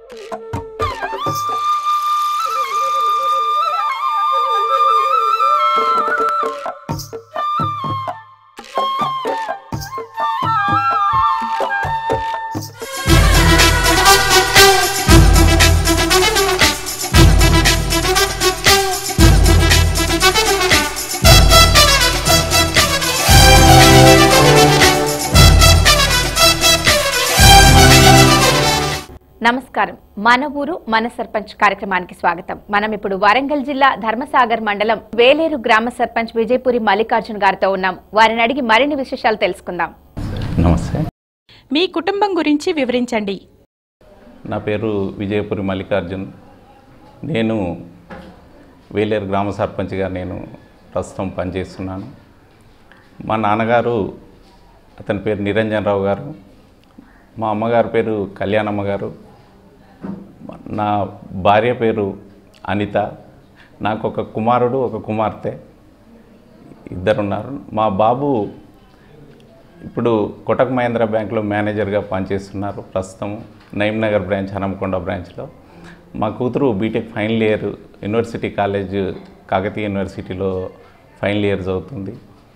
నమస్కారం మన ఊరు మన సర్పంచ్ కార్యక్రమానికి స్వాగతం మనం ఇప్పుడు వరంగల్ జిల్లా ధర్మసాగర్ మండలం వేలేరు గ్రామ సర్పంచ్ విజయపురి మల్లికార్జున్ గారితో ఉన్నాం వారిని అడిగి మరిన్ని విశేషాలు తెలుసుకుందాం నమస్తే మీ కుటుంబం గురించి వివరించండి నా పేరు విజయపురి మల్లికార్జున్ నేను వేలేరు గ్రామ సర్పంచ్గా నేను ప్రస్తుతం పనిచేస్తున్నాను మా నాన్నగారు అతని పేరు నిరంజన్ రావు గారు మా అమ్మగారి పేరు కళ్యాణమ్మ గారు నా భార్య పేరు అనిత నాకు ఒక కుమారుడు ఒక కుమార్తె ఇద్దరున్నారు మా బాబు ఇప్పుడు కొటక్ మహేంద్ర బ్యాంక్లో మేనేజర్గా పనిచేస్తున్నారు ప్రస్తుతం నగర్ బ్రాంచ్ హనంకొండ బ్రాంచ్లో మా కూతురు BTech final year university college Kakatiya యూనివర్సిటీలో ఫైనల్ ఇయర్ చదువుతుంది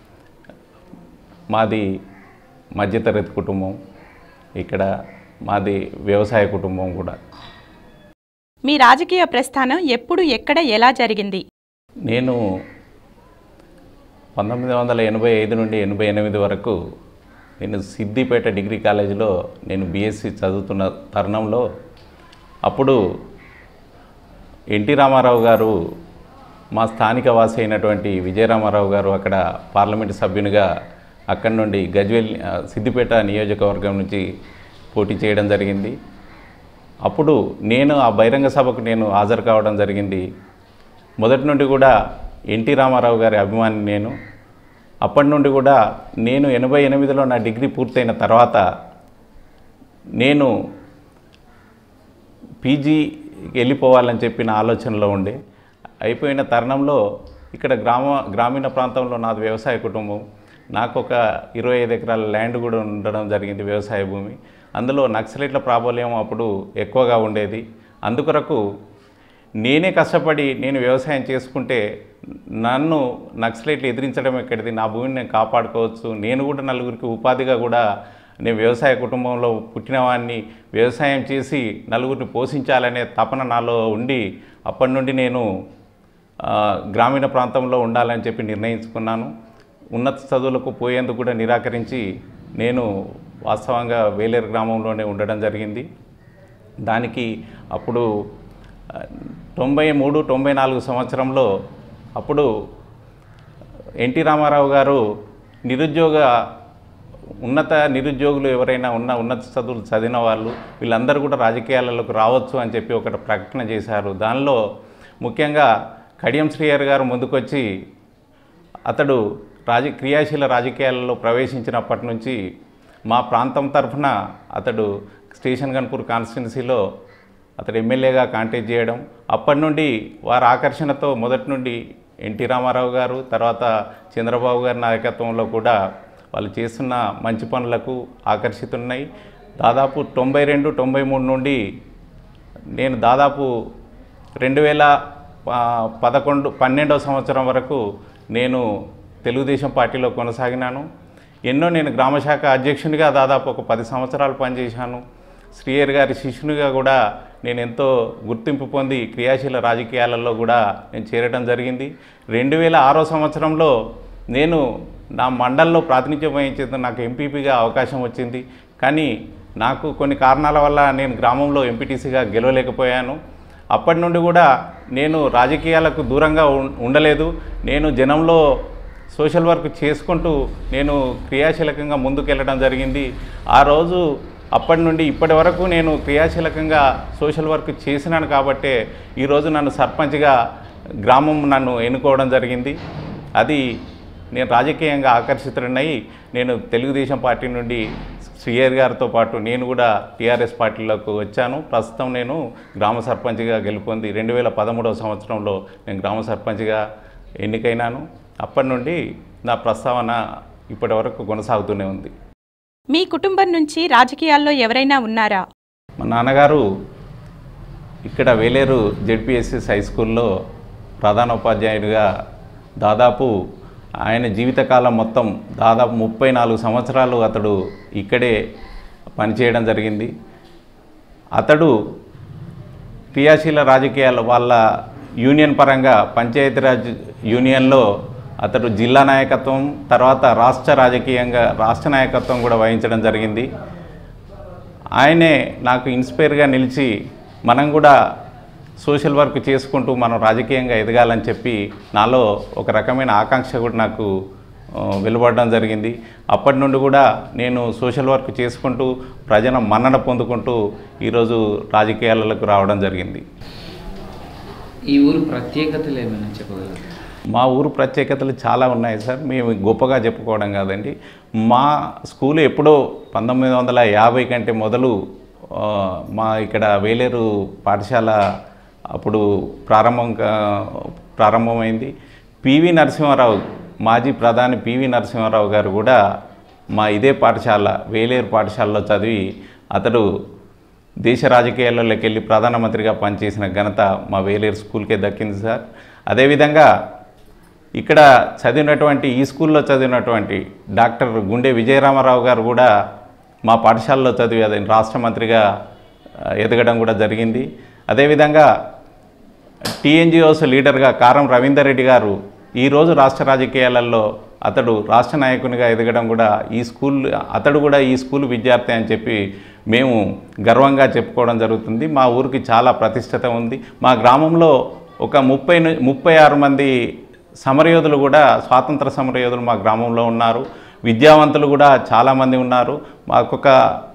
మాది మధ్యతరగతి కుటుంబం ఇక్కడ మాది వ్యవసాయ కుటుంబం కూడా మీ రాజకీయ ప్రస్థానం ఎప్పుడు ఎక్కడ ఎలా జరిగింది నేను పంతొమ్మిది వందల ఎనభై ఐదు నుండి ఎనభై ఎనిమిది వరకు నేను సిద్దిపేట డిగ్రీ కాలేజీలో నేను బీఎస్సీ చదువుతున్న తరుణంలో అప్పుడు ఎన్టీ రామారావు గారు మా స్థానిక వాసి అయినటువంటి విజయరామారావు గారు అక్కడ పార్లమెంటు సభ్యునిగా అక్కడి నుండి గజ్వేల్ ఆ, సిద్దిపేట నియోజకవర్గం నుంచి పోటీ చేయడం జరిగింది అప్పుడు నేను ఆ బహిరంగ సభకు నేను హాజరు కావడం జరిగింది మొదటి నుండి కూడా ఎన్టీ రామారావు గారి అభిమాని నేను అప్పటి నుండి కూడా నేను ఎనభై ఎనిమిదిలో నా డిగ్రీ పూర్తయిన తర్వాత నేను పీజీ వెళ్ళిపోవాలని చెప్పిన ఆలోచనలో ఉండే అయిపోయిన తరుణంలో ఇక్కడ గ్రామ గ్రామీణ ప్రాంతంలో నాది వ్యవసాయ కుటుంబం నాకు ఒక ఇరవై ఐదు ఎకరాల ల్యాండ్ కూడా ఉండడం జరిగింది వ్యవసాయ భూమి అందులో నక్సలైట్ల ప్రాబల్యం అప్పుడు ఎక్కువగా ఉండేది అందుకొరకు నేనే కష్టపడి నేను వ్యవసాయం చేసుకుంటే నన్ను నక్సలైట్లు ఎదిరించడం ఎక్కడిది నా భూమిని నేను కాపాడుకోవచ్చు నేను కూడా నలుగురికి ఉపాధిగా కూడా నేను వ్యవసాయ కుటుంబంలో పుట్టినవాడిని వ్యవసాయం చేసి నలుగురిని పోషించాలనే తపన నాలో ఉండి అప్పటి నుండి నేను ఆ, గ్రామీణ ప్రాంతంలో ఉండాలని చెప్పి నిర్ణయించుకున్నాను ఉన్నత చదువులకు పోయేందుకు కూడా నిరాకరించి నేను వాస్తవంగా వేలేరు గ్రామంలోనే ఉండడం జరిగింది దానికి అప్పుడు ఆ, తొంభై మూడు తొంభై నాలుగు సంవత్సరంలో అప్పుడు ఎన్టీ రామారావు గారు నిరుద్యోగ ఉన్నత నిరుద్యోగులు ఎవరైనా ఉన్న ఉన్నత చదువులు చదివిన వాళ్ళు వీళ్ళందరూ కూడా రాజకీయాలలోకి రావచ్చు అని చెప్పి ఒకటి ప్రకటన చేశారు దానిలో ముఖ్యంగా కడియం శ్రీయర్ గారు ముందుకొచ్చి అతడు రాజ క్రియాశీల రాజకీయాలలో ప్రవేశించినప్పటి నుంచి మా ప్రాంతం తరఫున అతడు స్టేషన్ గన్పూర్ కాన్స్టిట్యున్సీలో అతడు ఎమ్మెల్యేగా కాంటాక్ట్ చేయడం అప్పటి నుండి వారి ఆకర్షణతో మొదటి నుండి ఎన్టీ రామారావు గారు తర్వాత చంద్రబాబు గారి నాయకత్వంలో కూడా వాళ్ళు చేస్తున్న మంచి పనులకు ఆకర్షితున్నాయి దాదాపు తొంభై రెండు తొంభై మూడు నుండి నేను దాదాపు రెండు వేల ఆ, పదకొండు పన్నెండవ సంవత్సరం వరకు నేను తెలుగుదేశం పార్టీలో కొనసాగినాను ఎన్నో నేను గ్రామశాఖ అధ్యక్షునిగా దాదాపు ఒక పది సంవత్సరాలు పనిచేశాను శ్రీయర్ గారి శిష్యునిగా కూడా నేను ఎంతో గుర్తింపు పొంది క్రియాశీల రాజకీయాలలో కూడా నేను చేరడం జరిగింది రెండు వేల ఆరో సంవత్సరంలో నేను నా మండల్లో ప్రాతినిధ్యం వహించేందుకు నాకు ఎంపీపీగా అవకాశం వచ్చింది కానీ నాకు కొన్ని కారణాల వల్ల నేను గ్రామంలో ఎంపీటీసీగా గెలవలేకపోయాను అప్పటి నుండి కూడా నేను రాజకీయాలకు దూరంగా ఉం- ఉండలేదు నేను జనంలో సోషల్ వర్క్ చేసుకుంటూ నేను క్రియాశీలకంగా ముందుకెళ్ళడం జరిగింది ఆ రోజు అప్పటి నుండి ఇప్పటి వరకు నేను క్రియాశీలకంగా సోషల్ వర్క్ చేసినాను కాబట్టే ఈరోజు నన్ను సర్పంచ్గా గ్రామం నన్ను ఎన్నుకోవడం జరిగింది అది నేను రాజకీయంగా ఆకర్షితుడినై నేను తెలుగుదేశం పార్టీ నుండి శ్రీయర్ గారితో పాటు నేను కూడా టీఆర్ఎస్ పార్టీలోకి వచ్చాను ప్రస్తుతం నేను గ్రామ సర్పంచ్గా గెలుపొంది రెండు వేల పదమూడవ సంవత్సరంలో నేను గ్రామ సర్పంచ్గా ఎన్నికైనాను అప్పటి నుండి నా ప్రస్తావన ఇప్పటి వరకు కొనసాగుతూనే ఉంది మీ కుటుంబం నుంచి రాజకీయాల్లో ఎవరైనా ఉన్నారా మా నాన్నగారు ఇక్కడ వేలేరు జెడ్పిఎస్ఎస్ హై స్కూల్లో ప్రధానోపాధ్యాయుడిగా దాదాపు ఆయన జీవితకాలం మొత్తం దాదాపు ముప్పై నాలుగు సంవత్సరాలు అతడు ఇక్కడే పనిచేయడం జరిగింది అతడు క్రియాశీల రాజకీయాలు వాళ్ళ యూనియన్ పరంగా పంచాయతీరాజ్ యూనియన్లో అతడు జిల్లా నాయకత్వం తర్వాత రాష్ట్ర రాజకీయంగా రాష్ట్ర నాయకత్వం కూడా వహించడం జరిగింది ఆయనే నాకు ఇన్స్పైర్గా నిలిచి మనం కూడా సోషల్ వర్క్ చేసుకుంటూ మనం రాజకీయంగా ఎదగాలని చెప్పి నాలో ఒక రకమైన ఆకాంక్ష కూడా నాకు ఆ, వెలువడడం జరిగింది అప్పటి నుండి కూడా నేను సోషల్ వర్క్ చేసుకుంటూ ప్రజల మన్నన పొందుకుంటూ ఈరోజు రాజకీయాలకు రావడం జరిగింది ఈ ఊరు ప్రత్యేకతలు ఏమైనా చెప్పగలరు మా ఊరు ప్రత్యేకతలు చాలా ఉన్నాయి సార్ మేము గొప్పగా చెప్పుకోవడం కాదండి మా స్కూల్ ఎప్పుడో పంతొమ్మిది వందల యాభై కంటే మొదలు ఆ, మా ఇక్కడ వేలేరు పాఠశాల అప్పుడు ప్రారంభం కా- ప్రారంభమైంది పివి నరసింహారావు మాజీ ప్రధాని పివి నరసింహారావు గారు కూడా మా ఇదే పాఠశాల వేలేరు పాఠశాలలో చదివి అతడు దేశ రాజకీయాల్లోకి వెళ్ళి ప్రధానమంత్రిగా పనిచేసిన ఘనత మా వేలేరు స్కూల్కే దక్కింది సార్ అదేవిధంగా ఇక్కడ చదివినటువంటి ఈ స్కూల్లో చదివినటువంటి డాక్టర్ గుండె విజయరామారావు గారు కూడా మా పాఠశాలలో చదివి అదే రాష్ట్ర మంత్రిగా ఆ, ఎదగడం కూడా జరిగింది అదేవిధంగా టీఎన్జిఓస్ లీడర్గా కారం రవీందర్ రెడ్డి గారు ఈరోజు రాష్ట్ర రాజకీయాలలో అతడు రాష్ట్ర నాయకునిగా ఎదగడం కూడా ఈ స్కూల్ అతడు కూడా ఈ స్కూల్ విద్యార్థి అని చెప్పి మేము గర్వంగా చెప్పుకోవడం జరుగుతుంది మా ఊరికి చాలా ప్రతిష్టత ఉంది మా గ్రామంలో ఒక ముప్పై ను- ముప్పై ఆరు మంది సమరయోధులు కూడా స్వాతంత్ర సమరయోధులు మా గ్రామంలో ఉన్నారు విద్యావంతులు కూడా చాలామంది ఉన్నారు మాకొక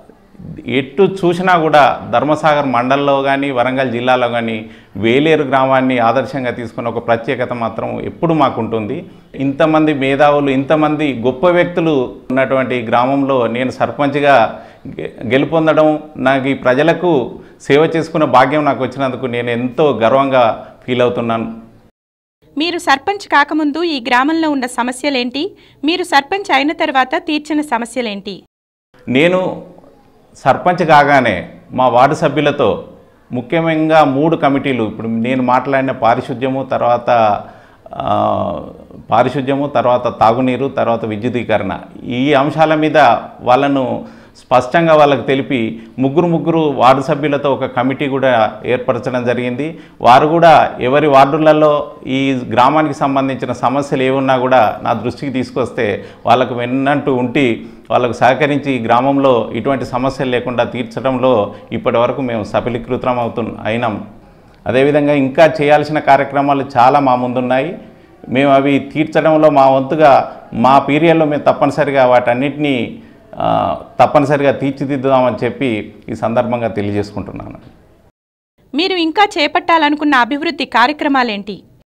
ఎటు చూసినా కూడా ధర్మసాగర్ మండలంలో కానీ వరంగల్ జిల్లాలో కానీ వేలేరు గ్రామాన్ని ఆదర్శంగా తీసుకున్న ఒక ప్రత్యేకత మాత్రం ఎప్పుడు మాకుంటుంది ఇంతమంది మేధావులు ఇంతమంది గొప్ప వ్యక్తులు ఉన్నటువంటి ఈ గ్రామంలో నేను సర్పంచ్గా గె- గెలుపొందడం నాకు ఈ ప్రజలకు సేవ చేసుకున్న భాగ్యం నాకు వచ్చినందుకు నేను ఎంతో గర్వంగా ఫీల్ అవుతున్నాను మీరు సర్పంచ్ కాకముందు ఈ గ్రామంలో ఉన్న సమస్యలేంటి మీరు సర్పంచ్ అయిన తర్వాత తీర్చిన సమస్యలేంటి నేను సర్పంచ్ కాగానే మా వార్డు సభ్యులతో ముఖ్యంగా మూడు కమిటీలు ఇప్పుడు నేను మాట్లాడిన పారిశుద్ధ్యము తర్వాత ఆ, పారిశుద్ధ్యము తర్వాత తాగునీరు తర్వాత విద్యుదీకరణ ఈ అంశాల మీద వాళ్ళను స్పష్టంగా వాళ్ళకి తెలిపి ముగ్గురు ముగ్గురు వార్డు సభ్యులతో ఒక కమిటీ కూడా ఏర్పరచడం జరిగింది వారు కూడా ఎవరి వార్డులలో ఈ గ్రామానికి సంబంధించిన సమస్యలు ఏమున్నా కూడా నా దృష్టికి తీసుకొస్తే వాళ్ళకు వెన్నంటూ ఉండి వాళ్ళకు సహకరించి ఈ గ్రామంలో ఇటువంటి సమస్యలు లేకుండా తీర్చడంలో ఇప్పటి వరకు మేము సఫలీకృతం అవుతు అయినాం అదేవిధంగా ఇంకా చేయాల్సిన కార్యక్రమాలు చాలా మా ముందున్నాయి మేము అవి తీర్చడంలో మా వంతుగా మా పీరియడ్లో మేము తప్పనిసరిగా వాటన్నిటినీ ఆ, తప్పనిసరిగా తీర్చిదిద్దుదామని చెప్పి ఈ సందర్భంగా తెలియజేసుకుంటున్నాను మీరు ఇంకా చేపట్టాలనుకున్న అభివృద్ధి కార్యక్రమాలేంటి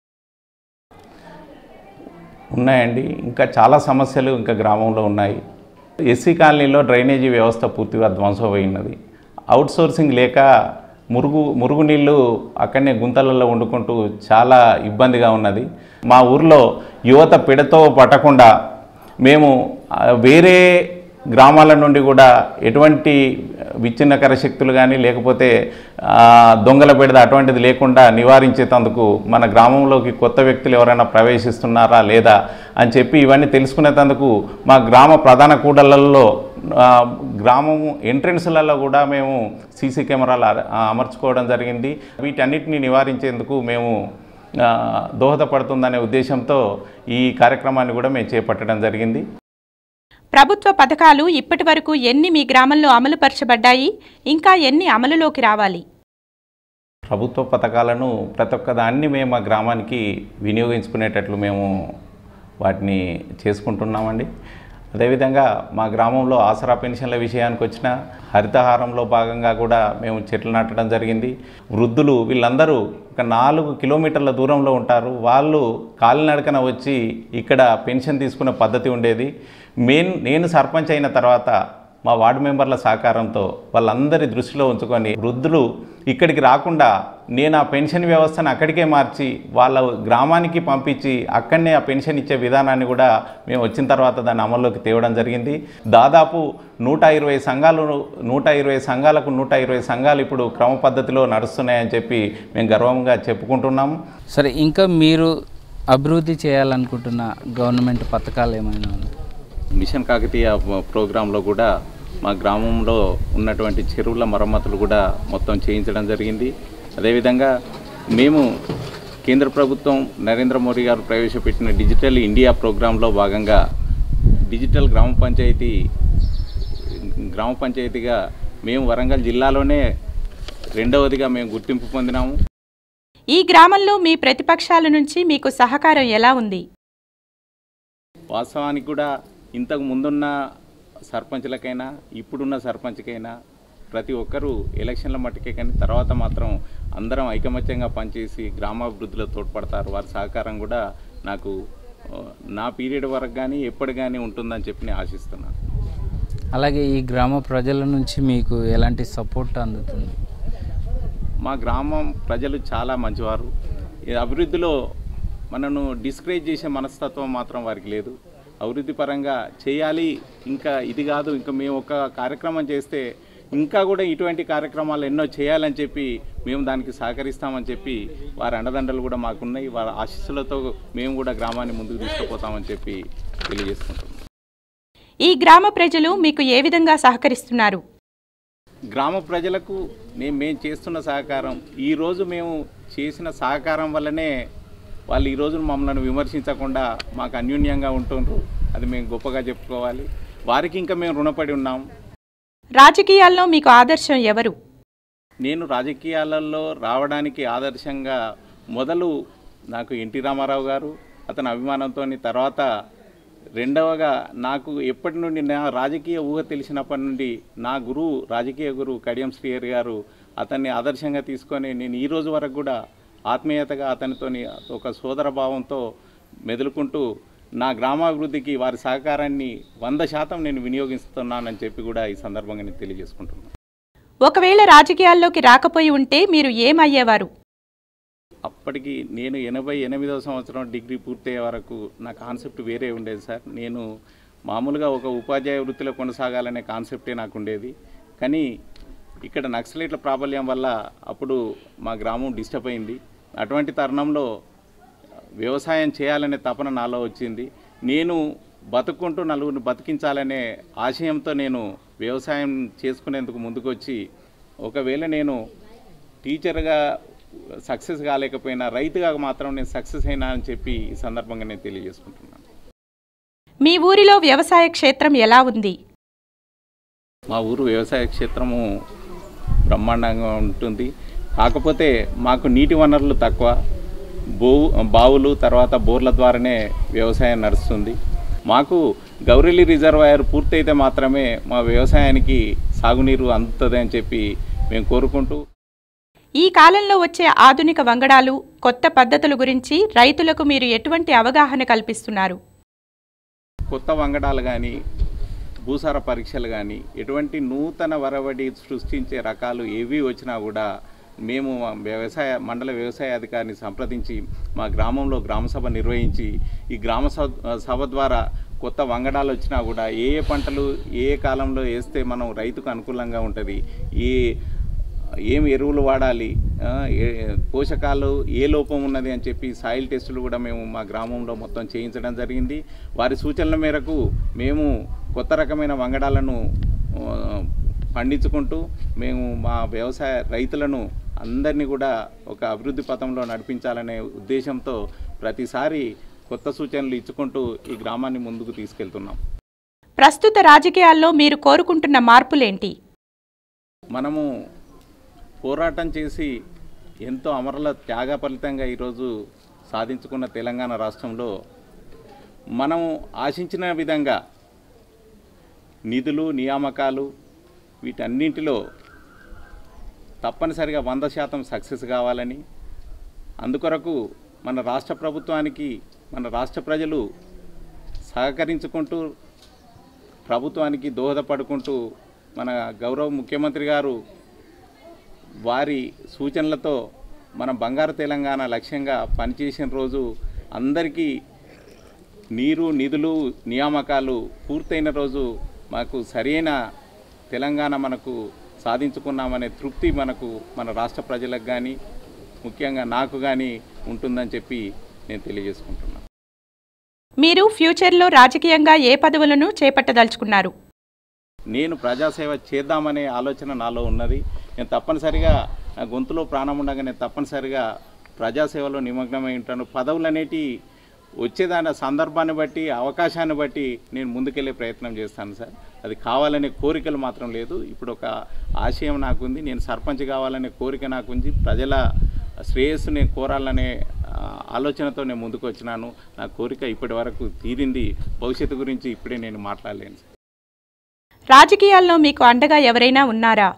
ఉన్నాయండి ఇంకా చాలా సమస్యలు ఇంకా గ్రామంలో ఉన్నాయి ఎస్సీ కాలనీలో డ్రైనేజీ వ్యవస్థ పూర్తిగా ధ్వంసమైనది అవుట్ సోర్సింగ్ లేక మురుగు మురుగునీళ్ళు అక్కడనే గుంతలలో వండుకుంటూ చాలా ఇబ్బందిగా ఉన్నది మా ఊర్లో యువత పిడతో పట్టకుండా మేము ఆ, వేరే గ్రామాల నుండి కూడా ఎటువంటి విచ్ఛిన్నకర శక్తులు కానీ లేకపోతే ఆ, దొంగల బెడద అటువంటిది లేకుండా నివారించేందుకు మన గ్రామంలోకి కొత్త వ్యక్తులు ఎవరైనా ప్రవేశిస్తున్నారా లేదా అని చెప్పి ఇవన్నీ తెలుసుకునేందుకు మా గ్రామ ప్రధాన కూడళ్లలో ఆ, గ్రామం ఎంట్రెన్స్లలో కూడా మేము సీసీ కెమెరాలు అర- ఆ, అమర్చుకోవడం జరిగింది వీటన్నిటిని నివారించేందుకు మేము ఆ, దోహదపడుతుందనే ఉద్దేశంతో ఈ కార్యక్రమాన్ని కూడా మేము చేపట్టడం జరిగింది ప్రభుత్వ పథకాలు ఇప్పటి వరకు ఎన్ని మీ గ్రామంలో అమలు పరచబడ్డాయి ఇంకా ఎన్ని అమలులోకి రావాలి ప్రభుత్వ పథకాలను ప్రతి ఒక్క దాన్ని మేము మా గ్రామానికి వినియోగించుకునేటట్లు మేము వాటిని చేసుకుంటున్నామండి అదేవిధంగా మా గ్రామంలో ఆసరా పెన్షన్ల విషయానికి వచ్చిన హరితహారంలో భాగంగా కూడా మేము చెట్లు నాటడం జరిగింది వృద్ధులు వీళ్ళందరూ ఒక నాలుగు కిలోమీటర్ల దూరంలో ఉంటారు వాళ్ళు కాలినడకన వచ్చి ఇక్కడ పెన్షన్ తీసుకునే పద్ధతి ఉండేది మెయిన్ నేను సర్పంచ్ అయిన తర్వాత మా వార్డు మెంబర్ల సహకారంతో వాళ్ళందరి దృష్టిలో ఉంచుకొని వృద్ధులు ఇక్కడికి రాకుండా నేను ఆ పెన్షన్ వ్యవస్థను అక్కడికే మార్చి వాళ్ళ గ్రామానికి పంపించి అక్కడనే ఆ పెన్షన్ ఇచ్చే విధానాన్ని కూడా మేము వచ్చిన తర్వాత దాన్ని అమల్లోకి తేవడం జరిగింది దాదాపు నూట ఇరవై సంఘాలు నూట ఇరవై సంఘాలకు నూట ఇరవై సంఘాలు ఇప్పుడు క్రమ పద్ధతిలో నడుస్తున్నాయని చెప్పి మేము గర్వంగా చెప్పుకుంటున్నాము సరే ఇంకా మీరు అభివృద్ధి చేయాలనుకుంటున్న గవర్నమెంట్ పథకాలు ఏమైనా ఉన్నాయి మిషన్ కాకతీయ ప్రోగ్రాంలో కూడా మా గ్రామంలో ఉన్నటువంటి చెరువుల మరమ్మతులు కూడా మొత్తం చేయించడం జరిగింది అదేవిధంగా మేము కేంద్ర ప్రభుత్వం నరేంద్ర మోడీ గారు ప్రవేశపెట్టిన డిజిటల్ ఇండియా ప్రోగ్రాంలో భాగంగా డిజిటల్ గ్రామ పంచాయతీ గ్రామ పంచాయతీగా మేము వరంగల్ జిల్లాలోనే రెండవదిగా మేము గుర్తింపు పొందినాము ఈ గ్రామంలో మీ ప్రతిపక్షాల నుంచి మీకు సహకారం ఎలా ఉంది వాస్తవానికి కూడా ఇంతకు ముందున్న సర్పంచ్లకైనా ఇప్పుడున్న సర్పంచ్కైనా ప్రతి ఒక్కరూ ఎలక్షన్ల మట్టుకే కానీ తర్వాత మాత్రం అందరం ఐకమత్యంగా పనిచేసి గ్రామాభివృద్ధిలో తోడ్పడతారు వారి సహకారం కూడా నాకు ఆ, నా పీరియడ్ వరకు కానీ ఎప్పుడు కానీ ఉంటుందని చెప్పి నేను ఆశిస్తున్నాను అలాగే ఈ గ్రామ ప్రజల నుంచి మీకు ఎలాంటి సపోర్ట్ అందుతుంది మా గ్రామం ప్రజలు చాలా మంచివారు ఈ అభివృద్ధిలో మనను డిస్కరేజ్ చేసే మనస్తత్వం మాత్రం వారికి లేదు అభివృద్ధి పరంగా చేయాలి ఇంకా ఇది కాదు ఇంకా మేము ఒక కార్యక్రమం చేస్తే ఇంకా కూడా ఇటువంటి కార్యక్రమాలు ఎన్నో చేయాలని చెప్పి మేము దానికి సహకరిస్తామని చెప్పి వారి అండదండలు కూడా మాకున్నాయి వారి ఆశీస్సులతో మేము కూడా గ్రామాన్ని ముందుకు తీసుకుపోతామని చెప్పి తెలియజేసుకుంటున్నాం ఈ గ్రామ ప్రజలు మీకు ఏ విధంగా సహకరిస్తున్నారు గ్రామ ప్రజలకు నేను మేము చేస్తున్న సహకారం ఈరోజు మేము చేసిన సహకారం వల్లనే వాళ్ళు ఈరోజు మమ్మల్ని విమర్శించకుండా మాకు అన్యోన్యంగా ఉంటుండ్రు అది మేము గొప్పగా చెప్పుకోవాలి వారికి ఇంకా మేము రుణపడి ఉన్నాం రాజకీయాల్లో మీకు ఆదర్శం ఎవరు నేను రాజకీయాలలో రావడానికి ఆదర్శంగా మొదలు నాకు ఎన్టీ రామారావు గారు అతని అభిమానంతో తర్వాత రెండవగా నాకు ఎప్పటి నుండి నా రాజకీయ ఊహ తెలిసినప్పటి నుండి నా గురువు రాజకీయ గురువు కడియం శ్రీహరి గారు అతన్ని ఆదర్శంగా తీసుకొని నేను ఈ రోజు వరకు కూడా ఆత్మీయతగా అతనితోని ఒక సోదర భావంతో మెదులుకుంటూ నా గ్రామాభివృద్ధికి వారి సహకారాన్ని వంద శాతం నేను వినియోగిస్తున్నానని చెప్పి కూడా ఈ సందర్భంగా నేను తెలియజేసుకుంటున్నాను ఒకవేళ రాజకీయాల్లోకి రాకపోయి ఉంటే మీరు ఏమయ్యేవారు అప్పటికి నేను ఎనభై ఎనిమిదవ సంవత్సరం డిగ్రీ పూర్తయ్యే వరకు నా కాన్సెప్ట్ వేరే ఉండేది సార్ నేను మామూలుగా ఒక ఉపాధ్యాయ వృత్తిలో కొనసాగాలనే కాన్సెప్టే నాకు ఉండేది కానీ ఇక్కడ నక్సలైట్ల ప్రాబల్యం వల్ల అప్పుడు మా గ్రామం డిస్టర్బ్ అయింది అటువంటి తరుణంలో వ్యవసాయం చేయాలనే తపన నాలో వచ్చింది నేను బతుకుంటూ నలుగురిని బతికించాలనే ఆశయంతో నేను వ్యవసాయం చేసుకునేందుకు ముందుకొచ్చి ఒకవేళ నేను టీచర్గా సక్సెస్ కాలేకపోయినా రైతుగా మాత్రం నేను సక్సెస్ అయినా అని చెప్పి ఈ సందర్భంగా నేను తెలియజేసుకుంటున్నాను మీ ఊరిలో వ్యవసాయ క్షేత్రం ఎలా ఉంది మా ఊరు వ్యవసాయ క్షేత్రము బ్రహ్మాండంగా ఉంటుంది కాకపోతే మాకు నీటి వనరులు తక్కువ బో బావులు తర్వాత బోర్ల ద్వారానే వ్యవసాయం నడుస్తుంది మాకు గౌరెల్లి రిజర్వాయర్ పూర్తయితే మాత్రమే మా వ్యవసాయానికి సాగునీరు అందుతుంది అని చెప్పి మేము కోరుకుంటూ ఈ కాలంలో వచ్చే ఆధునిక వంగడాలు కొత్త పద్ధతుల గురించి రైతులకు మీరు ఎటువంటి అవగాహన కల్పిస్తున్నారు కొత్త వంగడాలు కానీ భూసార పరీక్షలు కానీ ఎటువంటి నూతన వరవడి సృష్టించే రకాలు ఏవి వచ్చినా కూడా మేము మా వ్యవసాయ మండల వ్యవసాయ అధికారిని సంప్రదించి మా గ్రామంలో గ్రామ సభ నిర్వహించి ఈ గ్రామ సభ సభ ద్వారా కొత్త వంగడాలు వచ్చినా కూడా ఏ ఏ పంటలు ఏ ఏ కాలంలో వేస్తే మనం రైతుకు అనుకూలంగా ఉంటుంది ఏ ఏం ఎరువులు వాడాలి ఆ, ఏ- పోషకాలు ఏ లోపం ఉన్నది అని చెప్పి సాయిల్ టెస్టులు కూడా మేము మా గ్రామంలో మొత్తం చేయించడం జరిగింది వారి సూచనల మేరకు మేము కొత్త రకమైన వంగడాలను ఆ, పండించుకుంటూ మేము మా వ్యవసాయ రైతులను అందరినీ కూడా ఒక అభివృద్ధి పథంలో నడిపించాలనే ఉద్దేశంతో ప్రతిసారి కొత్త సూచనలు ఇచ్చుకుంటూ ఈ గ్రామాన్ని ముందుకు తీసుకెళ్తున్నాం ప్రస్తుత రాజకీయాల్లో మీరు కోరుకుంటున్న మార్పులేంటి మనము పోరాటం చేసి ఎంతో అమరుల త్యాగ ఫలితంగా ఈరోజు సాధించుకున్న తెలంగాణ రాష్ట్రంలో మనము ఆశించిన విధంగా నిధులు నియామకాలు వీటన్నింటిలో తప్పనిసరిగా వంద శాతం సక్సెస్ కావాలని అందుకొరకు మన రాష్ట్ర ప్రభుత్వానికి మన రాష్ట్ర ప్రజలు సహకరించుకుంటూ ప్రభుత్వానికి దోహదపడుకుంటూ మన గౌరవ ముఖ్యమంత్రి గారు వారి సూచనలతో మన బంగారు తెలంగాణ లక్ష్యంగా పనిచేసిన రోజు అందరికీ నీరు నిధులు నియామకాలు పూర్తయిన రోజు మాకు సరైన తెలంగాణ మనకు సాధించుకున్నామనే తృప్తి మనకు మన రాష్ట్ర ప్రజలకు కానీ ముఖ్యంగా నాకు కానీ ఉంటుందని చెప్పి నేను తెలియజేసుకుంటున్నాను మీరు ఫ్యూచర్లో రాజకీయంగా ఏ పదవులను చేపట్టదలుచుకున్నారు నేను ప్రజాసేవ చేద్దామనే ఆలోచన నాలో ఉన్నది నేను తప్పనిసరిగా నా గొంతులో ప్రాణం ఉండగా నేను తప్పనిసరిగా ప్రజాసేవలో నిమగ్నమై ఉంటాను పదవులు అనేటి వచ్చేదాని సందర్భాన్ని బట్టి అవకాశాన్ని బట్టి నేను ముందుకెళ్ళే ప్రయత్నం చేస్తాను సార్ అది కావాలనే కోరికలు మాత్రం లేదు ఇప్పుడు ఒక ఆశయం నాకుంది నేను సర్పంచ్ కావాలనే కోరిక నాకుంది ప్రజల శ్రేయస్సు నేను కోరాలనే ఆ, ఆలోచనతో నేను ముందుకు వచ్చినాను నా కోరిక ఇప్పటి వరకు తీరింది భవిష్యత్తు గురించి ఇప్పుడే నేను మాట్లాడలేను సార్ రాజకీయాల్లో మీకు అండగా ఎవరైనా ఉన్నారా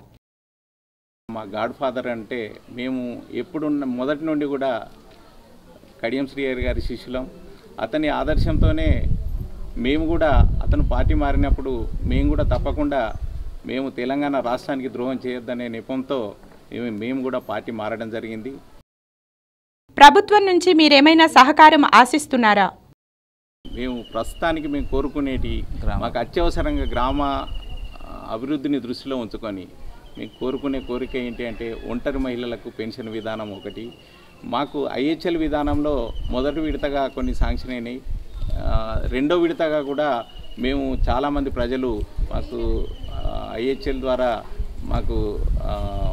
మా గాడ్ ఫాదర్ అంటే మేము ఎప్పుడున్న మొదటి నుండి కూడా కడియం శ్రీహరి గారి శిష్యులం అతని ఆదర్శంతోనే మేము కూడా అతను పార్టీ మారినప్పుడు మేము కూడా తప్పకుండా మేము తెలంగాణ రాష్ట్రానికి ద్రోహం చేయొద్దనే నెపంతో మేము మేము కూడా పార్టీ మారడం జరిగింది ప్రభుత్వం నుంచి మీరేమైనా సహకారం ఆశిస్తున్నారా మేము ప్రస్తుతానికి మేము కోరుకునేటి గ్రామ. మాకు అత్యవసరంగా గ్రామ ఆ, అభివృద్ధిని దృష్టిలో ఉంచుకొని మేము కోరుకునే కోరిక ఏంటి అంటే ఒంటరి మహిళలకు పెన్షన్ విధానం ఒకటి మాకు ఐహెచ్ఎల్ విధానంలో మొదటి విడతగా కొన్ని శాంక్షన్ అయినాయి ఆ, రెండో విడతగా కూడా మేము చాలామంది ప్రజలు మాకు ఐహెచ్ఎల్ ద్వారా మాకు ఆ,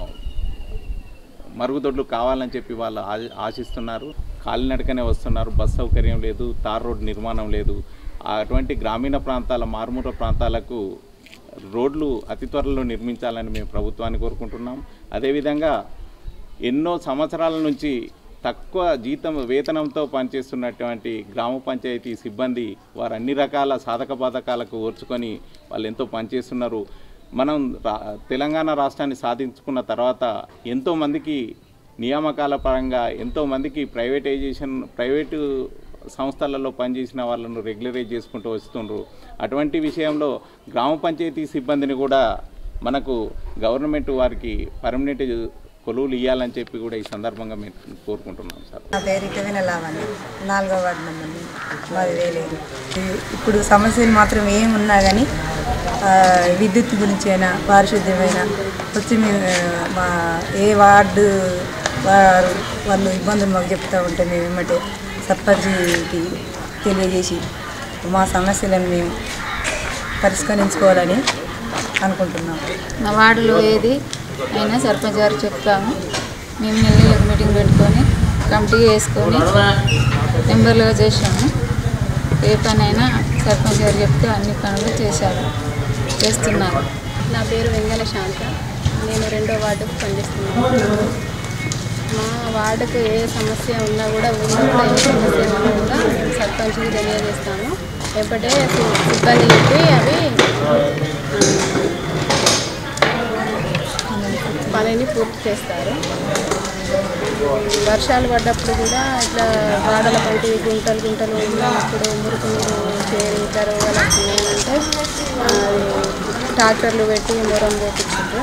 మరుగుదొడ్లు కావాలని చెప్పి వాళ్ళు ఆ- ఆశిస్తున్నారు కాలినడకనే వస్తున్నారు బస్ సౌకర్యం లేదు తార్ రోడ్ నిర్మాణం లేదు అటువంటి గ్రామీణ ప్రాంతాల మారుమూల ప్రాంతాలకు రోడ్లు అతి త్వరలో నిర్మించాలని మేము ప్రభుత్వాన్ని కోరుకుంటున్నాం అదేవిధంగా ఎన్నో సంవత్సరాల నుంచి తక్కువ జీతం వేతనంతో పనిచేస్తున్నటువంటి గ్రామ పంచాయతీ సిబ్బంది వారు అన్ని రకాల సాధక బాధకాలకు ఓర్చుకొని వాళ్ళు ఎంతో పనిచేస్తున్నారు మనం రా తెలంగాణ రాష్ట్రాన్ని సాధించుకున్న తర్వాత ఎంతోమందికి నియామకాల పరంగా ఎంతోమందికి ప్రైవేటైజేషన్ ప్రైవేటు సంస్థలలో పనిచేసిన వాళ్ళను రెగ్యులరైజ్ చేసుకుంటూ వస్తుండ్రు అటువంటి విషయంలో గ్రామ పంచాయతీ సిబ్బందిని కూడా మనకు గవర్నమెంట్ వారికి పర్మనెంట్ కొలువులు ఇవ్వాలని చెప్పి కూడా ఈ సందర్భంగా మేము కోరుకుంటున్నాం సార్ నా పేరు ఇటవిన లావణ్య నాలుగో వార్డు మెంబర్ని మాది వేలేదు ఇ- ఇప్పుడు సమస్యలు మాత్రం ఏమున్నా కానీ ఆ, విద్యుత్ గురించి అయినా పారిశుద్ధ్యమైన వచ్చి మేము ఆ, మా ఏ వార్డు వారు వాళ్ళు ఇబ్బందులు మాకు చెప్తూ ఉంటే మేము ఏమంటే సర్పంచ్కి తెలియజేసి మా సమస్యలను మేము పరిష్కరించుకోవాలని అనుకుంటున్నాం మా వార్డులో ఏది అయినా సర్పంచ్ గారు చెప్తాము మేము నెల మీటింగ్ పెట్టుకొని కమిటీ వేసుకొని మెంబర్లుగా చేసాము ఏ పని అయినా సర్పంచ్ గారు చెప్తే అన్ని పనులు చేశారు చేస్తున్నారు నా పేరు వెంగళ శాంత నేను రెండో వార్డుకు పనిచేస్తున్నాను మా వార్డుకు ఏ సమస్య ఉన్నా కూడా ఊళ్ళో కూడా ఏ సమస్య ఉన్నా కూడా మేము సర్పంచ్కి తెలియజేస్తాము ఎప్పటే సి- సిబ్బంది చెప్పి అవి ఆ, పనిని పూర్తి చేస్తారు వర్షాలు పడ్డప్పుడు కూడా ఇట్లా వాడల పంటి గుంటలు గుంటలు ఉన్నప్పుడు మురికి నీరు చేరి ఇట్లా రోగాలు వస్తున్నాయంటే అది ట్రాక్టర్లు పెట్టి మొరం పోపించారు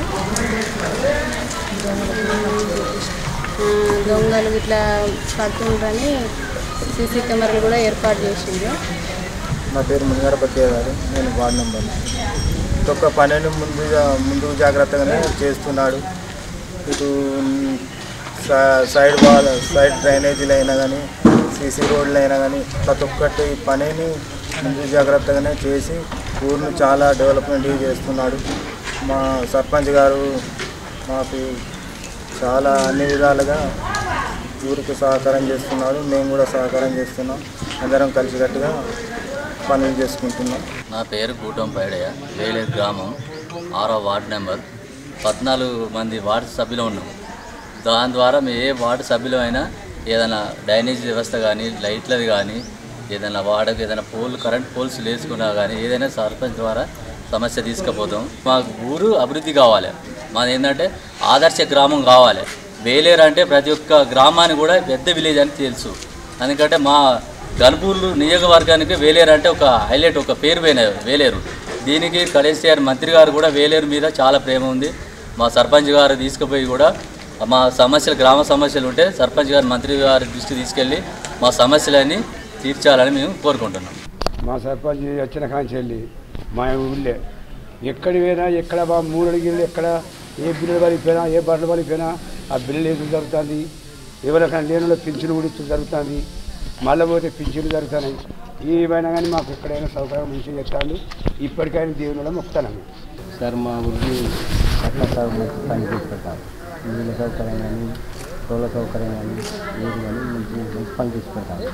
దొంగలు ఇట్లా పడుతుండ్రని సీసీ కెమెరాలు కూడా ఏర్పాటు చేసిండ్రు నా పేరు మునిగారపతి గారు నేను వార్డు నెంబర్ ఒక్క పనిని ముందుగా ముందు జాగ్రత్తగానే చేస్తున్నాడు ఇటు సై- సైడ్ వాల్ సైడ్ డ్రైనేజీలు అయినా కానీ సీసీ రోడ్లు అయినా కానీ ప్రతి ఒక్కటి పనిని ముందు జాగ్రత్తగానే చేసి ఊరిని చాలా డెవలప్మెంట్ చేస్తున్నాడు మా సర్పంచ్ గారు మాకు చాలా అన్ని విధాలుగా ఊరికి సహకారం చేస్తున్నాడు మేము కూడా సహకారం చేస్తున్నాం అందరం కలిసికట్టుగా పనులు చేసుకుంటున్నాం నా పేరు కూటం పైడయ్య వేలేరు గ్రామం ఆరో వార్డు నెంబర్ పద్నాలుగు మంది వార్డు సభ్యులు ఉన్నాం దాని ద్వారా మేము ఏ వార్డు సభ్యులు అయినా ఏదైనా డ్రైనేజ్ వ్యవస్థ కానీ లైట్లది కానీ ఏదైనా వాడకు ఏదైనా పోల్ కరెంట్ పోల్స్ లేచుకున్నా కానీ ఏదైనా సర్పంచ్ ద్వారా సమస్య తీసుకుపోతాం మాకు ఊరు అభివృద్ధి కావాలి మాది ఏంటంటే ఆదర్శ గ్రామం కావాలి వేలేరు అంటే ప్రతి ఒక్క గ్రామానికి కూడా పెద్ద విలేజ్ అని తెలుసు ఎందుకంటే మా గన్పూర్లు నియోజకవర్గానికి వేలేరు అంటే ఒక హైలైట్ ఒక పేరు పోయిన వేలేరు దీనికి కేసీఆర్ మంత్రి గారు కూడా వేలేరు మీద చాలా ప్రేమ ఉంది మా సర్పంచ్ గారు తీసుకుపోయి కూడా మా సమస్యలు గ్రామ సమస్యలు ఉంటే సర్పంచ్ గారు మంత్రి గారి దృష్టికి తీసుకెళ్ళి మా సమస్యలన్నీ తీర్చాలని మేము కోరుకుంటున్నాం మా సర్పంచ్ వచ్చిన కాంచెల్లి మా ఊళ్ళే ఎక్కడి పోయినా ఎక్కడ మా మూడు అడిగిళ్ళు ఎక్కడ ఏ బిల్లులు పలిపోయినా ఏ బట్టలు పలిపోయినా ఆ బిల్లులు ఏదో జరుగుతుంది ఎవరికైనా లేనిలో పింఛను కూడా ఇచ్చి జరుగుతుంది మళ్ళీ పోతే పింఛన్లు జరుగుతున్నాయి ఏమైనా కానీ మాకు ఎక్కడైనా సౌకర్యం మంచిగా చెప్తాను ఇప్పటికైనా దేవుని మొక్కుతాను సార్ మా ఊరికి పట్ల సార్ మంచి పని చేసి పెట్టాలి నీళ్ళ సౌకర్యం కానీ రోడ్ల సౌకర్యం కానీ ఏది కానీ మంచి మంచి పని చేసి పెట్టాలి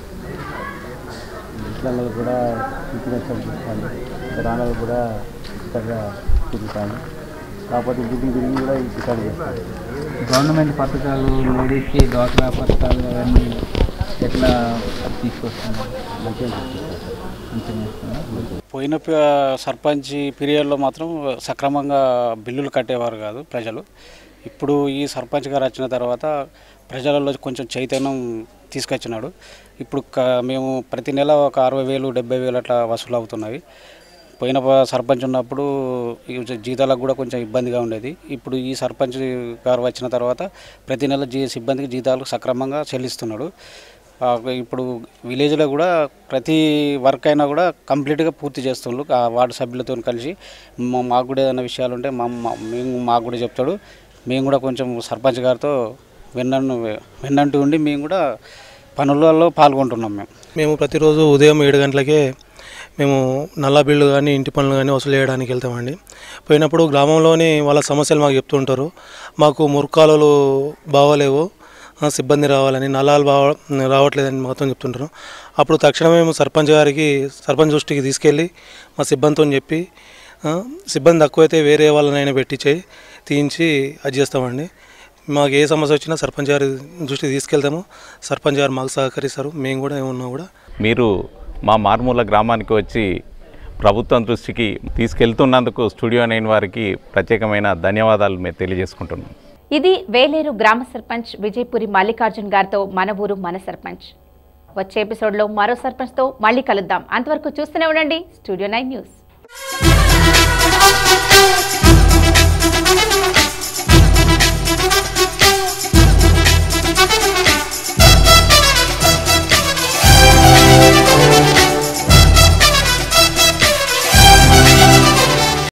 ఇట్లలో కూడా ఫిట్నెస్ చూపిస్తాను గ్రామాలు కూడా ఇష్టంగా తిరుగుతాను కాకపోతే బిల్డింగ్ బిల్డింగ్ కూడా ఇష్టం చేస్తాను గవర్నమెంట్ పథకాలు లేడీస్కి డ్వాక్రా పథకాలు అవన్నీ ఎట్లా తీసుకొస్తాను మంచిగా తీసుకొస్తాను మంచిగా చేస్తున్నా పోయిన ప- సర్పంచ్ పీరియడ్లో మాత్రం సక్రమంగా బిల్లులు కట్టేవారు కాదు ప్రజలు ఇప్పుడు ఈ సర్పంచ్ గారు వచ్చిన తర్వాత ప్రజలలో కొంచెం చైతన్యం తీసుకొచ్చినాడు ఇప్పుడు క- మేము ప్రతి నెల ఒక అరవై వేలు డెబ్బై వేలు అట్లా వసూలు అవుతున్నవి పోయిన ప- సర్పంచ్ ఉన్నప్పుడు ఈ జీతాలకు కూడా కొంచెం ఇబ్బందిగా ఉండేది ఇప్పుడు ఈ సర్పంచ్ గారు వచ్చిన తర్వాత ప్రతి నెల జీ సిబ్బందికి జీతాలు సక్రమంగా చెల్లిస్తున్నాడు ఆ, ఇప్పుడు విలేజ్లో కూడా ప్రతి వర్క్ అయినా కూడా కంప్లీట్గా పూర్తి చేస్తుండ్రు ఆ వార్డు సభ్యులతో కలిసి మా- మాకు కూడా ఏదైనా విషయాలు ఉంటే మా మా- మేము మాకు కూడా చెప్తాడు మేము కూడా కొంచెం సర్పంచ్ గారితో వెన్నంటు వెన్నంటూ ఉండి మేము కూడా పనులలో పాల్గొంటున్నాం మేము మేము ప్రతిరోజు ఉదయం ఏడు గంటలకే మేము నల్ల బిల్లు కానీ ఇంటి పనులు కానీ వసూలు చేయడానికి వెళ్తామండి పోయినప్పుడు గ్రామంలోని వాళ్ళ సమస్యలు మాకు చెప్తుంటారు మాకు మురుకాలు బాగోలేవు ఆ, సిబ్బంది రావాలని నల్లాలు బావ రావట్లేదని మొత్తం చెప్తుంటారు అప్పుడు తక్షణమే మేము సర్పంచ్ గారికి సర్పంచ్ దృష్టికి తీసుకెళ్ళి మా సిబ్బందితో చెప్పి ఆ, సిబ్బంది తక్కువైతే వేరే వాళ్ళనైనా పెట్టించి తీయించి అది చేస్తామండి మాకు ఏ సమస్య వచ్చినా సర్పంచ్ గారి దృష్టికి తీసుకెళ్తాము సర్పంచ్ గారు మాకు సహకరిస్తారు మేము కూడా ఏమన్నా కూడా మీరు మా మారుమూల గ్రామానికి వచ్చి ప్రభుత్వం దృష్టికి తీసుకెళ్తున్నందుకు స్టూడియో నైన్ వారికి ప్రత్యేకమైన ధన్యవాదాలు మేము తెలియజేసుకుంటున్నాం ఇది వేలేరు గ్రామ సర్పంచ్ విజయపురి మల్లికార్జున్ గారితో మన ఊరు మన సర్పంచ్ వచ్చే ఎపిసోడ్లో మరో సర్పంచ్తో మళ్ళీ కలుద్దాం అంతవరకు చూస్తూనే ఉండండి స్టూడియో నైన్ న్యూస్